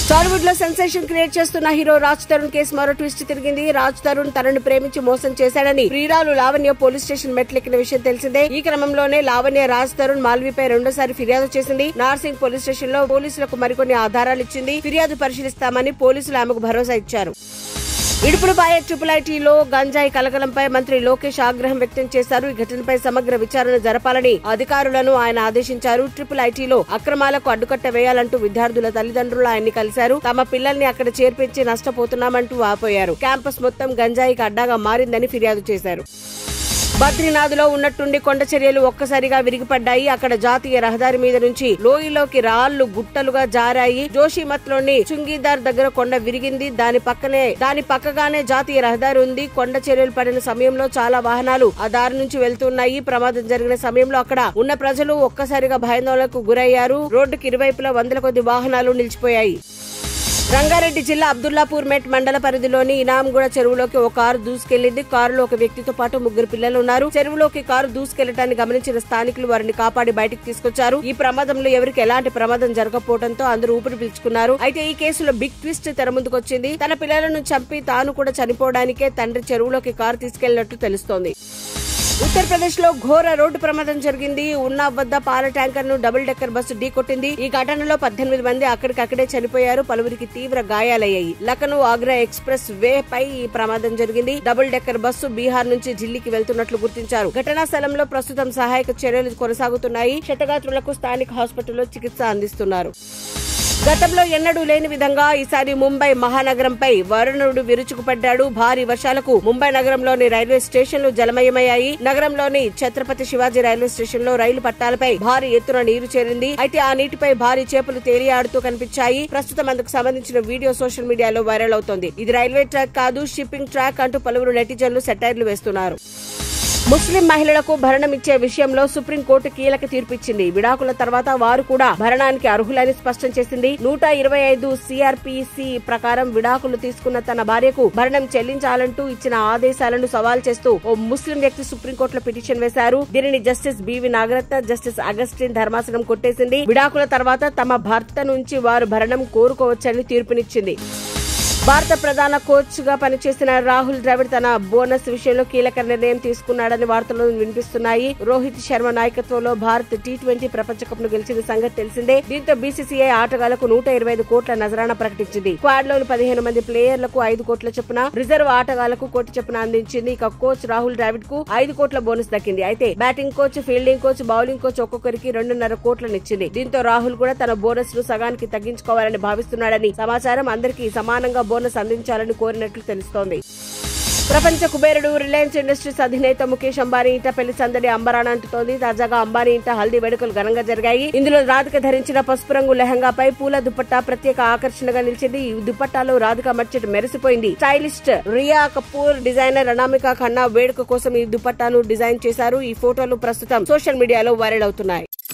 టాలీవుడ్ లో sensation create చేస్తున్న hero Raj Tarun case మరో ట్విస్ట్ తిరిగింది రాజ్ తరుణ్ తనను ప్రేమించి మోసం చేశాడని ప్రియురాలు లావణ్య పోలీస్ స్టేషన్ మెట్లెక్కిన విషయం తెలిసిందే ఈ క్రమంలోనే లావణ్య రాజ్ తరుణ్ మాల్వీపై రెండోసారి ఫిర్యాదు చేసింది నార్సింగ్ పోలీస్ స్టేషన్ లో పోలీసులకు మరికొన్ని ఆధారాలు ఇచ్చింది ఫిర్యాదు పరిశీలిస్తామని పోలీసులు ఆమెకు భరోసా ఇచ్చారు ఇడుపుడుపాయ ట్రిపుల్ ఐటీలో గంజాయి కలకలంపై మంత్రి లోకేష్ ఆగ్రహం వ్యక్తం చేశారు ఈ ఘటనపై సమగ్ర విచారణ జరపాలని అధికారులను ఆయన ఆదేశించారు ట్రిపుల్ ఐటీలో అక్రమాలకు అడ్డుకట్ట వేయాలంటూ విద్యార్థుల తల్లిదండ్రులు ఆయన్ని కలిశారు తమ పిల్లల్ని అక్కడ చేర్పించి నష్టపోతున్నామంటూ వాపోయారు క్యాంపస్ మొత్తం గంజాయికి అడ్డాగా మారిందని ఫిర్యాదు చేశారు బద్రీనాథ్లో ఉన్నట్టుండి కొండ చర్యలు ఒక్కసారిగా విరిగిపడ్డాయి అక్కడ జాతీయ రహదారి మీద నుంచి లోయలోకి రాళ్లు గుట్టలుగా జారాయి జోషిమత్ లోని చుంగీదార్ దగ్గర కొండ విరిగింది దాని పక్కనే దాని పక్కగానే జాతీయ రహదారి ఉంది కొండ చర్యలు పడిన సమయంలో చాలా వాహనాలు ఆ దారి నుంచి వెళ్తున్నాయి ప్రమాదం జరిగిన సమయంలో అక్కడ ఉన్న ప్రజలు ఒక్కసారిగా భయాందోళనకు గురయ్యారు రోడ్డుకి ఇరువైపులా వందల కొద్ది వాహనాలు నిలిచిపోయాయి రంగారెడ్డి జిల్లా అబ్దుల్లాపూర్ మెట్ మండల పరిధిలోని ఇనాంగూడ చెరువులోకి ఒక కారు దూసుకెళ్లింది కారులో ఒక వ్యక్తితో పాటు ముగ్గురు పిల్లలు ఉన్నారు చెరువులోకి కారు దూసుకెళ్లటాన్ని గమనించిన స్థానికులు వారిని కాపాడి బయటకు తీసుకొచ్చారు ఈ ప్రమాదంలో ఎవరికి ఎలాంటి ప్రమాదం జరగకపోవడంతో అందరూ ఊపిరి పీల్చుకున్నారు అయితే ఈ కేసులో బిగ్ ట్విస్ట్ తెర ముందుకొచ్చింది తన పిల్లలను చంపి తాను కూడా చనిపోవడానికే తండ్రి చెరువులోకి కారు తీసుకెళ్లినట్టు తెలుస్తోంది ఉత్తరప్రదేశ్ లో ఘోర రోడ్డు ప్రమాదం జరిగింది ఉన్నావ్ వద్ద పాల ట్యాంకర్ ను డబుల్ డెక్కర్ బస్సు ఢీకొట్టింది ఈ ఘటనలో పద్దెనిమిది మంది అక్కడికక్కడే చనిపోయారు పలువురికి తీవ్ర గాయాలయ్యాయి లఖనౌ ఆగ్రా ఎక్స్ప్రెస్ వే పై ఈ ప్రమాదం జరిగింది డబుల్ డెక్కర్ బస్సు బీహార్ నుంచి ఢిల్లీకి వెళ్తున్నట్లు గుర్తించారు ఘటనా స్థలంలో ప్రస్తుతం సహాయక చర్యలు కొనసాగుతున్నాయి క్షతగాత్రులకు స్థానిక హాస్పిటల్లో చికిత్స అందిస్తున్నారు గతంలో ఎన్నడూ లేని విధంగా ఈసారి ముంబై మహానగరంపై వరుణుడు విరుచుకుపడ్డాడు భారీ వర్షాలకు ముంబై నగరంలోని రైల్వే స్టేషన్లు జలమయమయ్యాయి నగరంలోని ఛత్రపతి శివాజీ రైల్వే స్టేషన్ లో రైలు పట్టాలపై భారీ ఎత్తున నీరు చేరింది అయితే ఆ నీటిపై భారీ చేపలు తేలియాడుతూ కనిపించాయి ప్రస్తుతం అందుకు సంబంధించిన వీడియో సోషల్ మీడియాలో వైరల్ అవుతోంది ఇది రైల్వే ట్రాక్ కాదు షిప్పింగ్ ట్రాక్ అంటూ పలువురు నెటిజన్లు సెటైర్లు వేస్తున్నారు ముస్లిం మహిళలకు భరణం ఇచ్చే విషయంలో సుప్రీంకోర్టు కీలక తీర్పిచ్చింది విడాకుల తర్వాత వారు కూడా భరణానికి అర్హులని స్పష్టం చేసింది నూట ఇరవై ఐదు సిఆర్పిసి ప్రకారం విడాకులు తీసుకున్న తన భార్యకు భరణం చెల్లించాలంటూ ఇచ్చిన ఆదేశాలను సవాల్ చేస్తూ ఓ ముస్లిం వ్యక్తి సుప్రీంకోర్టులో పిటిషన్ వేశారు దీనిని justice BV Nagarathna justice Augustine ధర్మాసనం కొట్టేసింది విడాకుల తర్వాత తమ భర్త నుంచి వారు భరణం కోరుకోవచ్చని తీర్పునిచ్చింది భారత ప్రధాన కోచ్ గా పనిచేసిన రాహుల్ ద్రవిడ్ తన బోనస్ విషయంలో కీలక నిర్ణయం తీసుకున్నాడని వార్తలు వినిపిస్తున్నాయి రోహిత్ శర్మ నాయకత్వంలో భారత్ టీ ట్వంటీ ప్రపంచ కప్ ను గెలిచిన సంగతి తెలిసిందే దీంతో బీసీసీఐ ఆటగాళ్లకు నూట ఇరవై ఐదు కోట్ల నజరానా ప్రకటించింది స్క్వాడ్ లోని పదిహేను మంది ప్లేయర్లకు ఐదు కోట్ల చొప్పున రిజర్వ్ ఆటగాళ్లకు కోటి చొప్పున అందించింది ఇక కోచ్ రాహుల్ ద్రావిడ్ కు ఐదు కోట్ల బోనస్ దక్కింది అయితే batting coach fielding coach bowling coach ఒక్కొక్కరికి రెండున్నర కోట్లను ఇచ్చింది దీంతో రాహుల్ కూడా తన బోనస్ ను సగానికి తగ్గించుకోవాలని భావిస్తున్నాడని సమాచారం అందరికీ సమానంగా బోనస్ అందించాలని కోరినట్లు తెలుస్తోంది ప్రపంచ కుబేరుడు రిలయన్స్ ఇండస్ట్రీస్ అధినేత ముఖేష్ అంబానీ ఇంట పెళ్లి సందడి అంబరాన అంటుతోంది తాజాగా అంబానీ ఇంట హల్దీ వేడుకలు ఘనంగా జరిగాయి ఇందులో రాధిక ధరించిన పసుపు రంగు లెహంగాపై పూల దుపట్టా ప్రత్యేక ఆకర్షణగా నిలిచింది ఈ దుపట్టాలో రాధిక మర్చెట్ మెరిసిపోయింది స్టైలిస్ట్ రియా కపూర్ డిజైనర్ అనామిక ఖన్నా వేడుక కోసం ఈ దుపట్టాను డిజైన్ చేశారు ఈ ఫోటోలు ప్రస్తుతం సోషల్ మీడియాలో వైరల్ అవుతున్నాయి